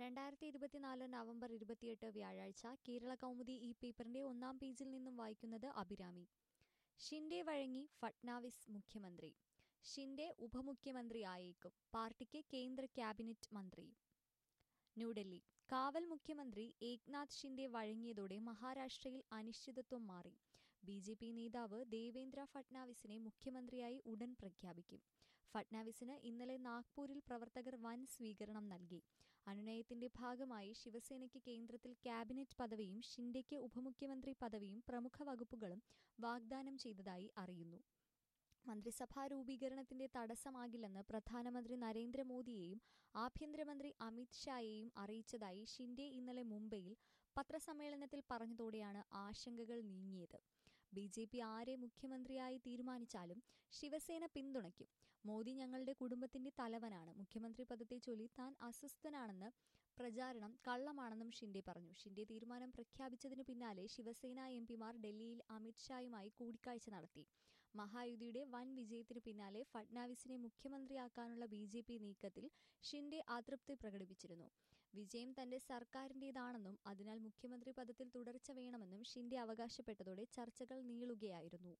രണ്ടായിരത്തി ഇരുപത്തിനാല് നവംബർ ഇരുപത്തിയെട്ട് വ്യാഴാഴ്ച കേരള കൗമുദി ഈ പേപ്പറിന്റെ ഒന്നാം പേജിൽ നിന്നും വായിക്കുന്നത് അഭിരാമി ഷിൻഡെ വഴങ്ങി ഫട്നാവിസ് മുഖ്യമന്ത്രി ഷിൻഡെ ഉപമുഖ്യമന്ത്രിയായേക്കും പാർട്ടിക്ക് കേന്ദ്ര ക്യാബിനറ്റ് മന്ത്രി ന്യൂഡൽഹി കാവൽ മുഖ്യമന്ത്രി ഏക്നാഥ് ഷിൻഡെ വഴങ്ങിയതോടെ മഹാരാഷ്ട്രയിൽ അനിശ്ചിതത്വം മാറി ബി ജെ പി നേതാവ് ദേവേന്ദ്ര ഫട്നാവിസിനെ മുഖ്യമന്ത്രിയായി ഉടൻ പ്രഖ്യാപിക്കും ഫട്നാവിസിന് ഇന്നലെ നാഗ്പൂരിൽ പ്രവർത്തകർ വൻ സ്വീകരണം നൽകി അനുനയത്തിന്റെ ഭാഗമായി ശിവസേനയ്ക്ക് കേന്ദ്രത്തിൽ ക്യാബിനറ്റ് പദവിയും ഷിൻഡെയ്ക്ക് ഉപമുഖ്യമന്ത്രി പദവിയും പ്രമുഖ വകുപ്പുകളും വാഗ്ദാനം ചെയ്തതായി അറിയുന്നു മന്ത്രിസഭാ രൂപീകരണത്തിന്റെ തടസ്സമാകില്ലെന്ന് പ്രധാനമന്ത്രി നരേന്ദ്രമോദിയെയും ആഭ്യന്തരമന്ത്രി അമിത് ഷായെയും അറിയിച്ചതായി ഷിൻഡെ ഇന്നലെ മുംബൈയിൽ പത്രസമ്മേളനത്തിൽ പറഞ്ഞതോടെയാണ് ആശങ്കകൾ നീങ്ങിയത് ബി ജെ പി ആരെ മുഖ്യമന്ത്രിയായി തീരുമാനിച്ചാലും ശിവസേന പിന്തുണയ്ക്കും മോദി ഞങ്ങളുടെ കുടുംബത്തിന്റെ തലവനാണ് മുഖ്യമന്ത്രി പദത്തെ ചൊല്ലി താൻ അസ്വസ്ഥനാണെന്ന് പ്രചാരണം കള്ളമാണെന്നും ഷിൻഡെ പറഞ്ഞു ഷിൻഡെ തീരുമാനം പ്രഖ്യാപിച്ചതിനു പിന്നാലെ ശിവസേന എം പിമാർ ഡൽഹിയിൽ അമിത്ഷായുമായി കൂടിക്കാഴ്ച നടത്തി മഹായുതിയുടെ വൻ വിജയത്തിനു പിന്നാലെ ഫട്നാവിസിനെ മുഖ്യമന്ത്രിയാക്കാനുള്ള ബി ജെ പി നീക്കത്തിൽ ഷിൻഡെ അതൃപ്തി പ്രകടിപ്പിച്ചിരുന്നു വിജയം തന്റെ സർക്കാരിന്റേതാണെന്നും അതിനാൽ മുഖ്യമന്ത്രി പദത്തിൽ തുടർച്ച വേണമെന്നും ഷിൻഡെ അവകാശപ്പെട്ടതോടെ ചർച്ചകൾ നീളുകയായിരുന്നു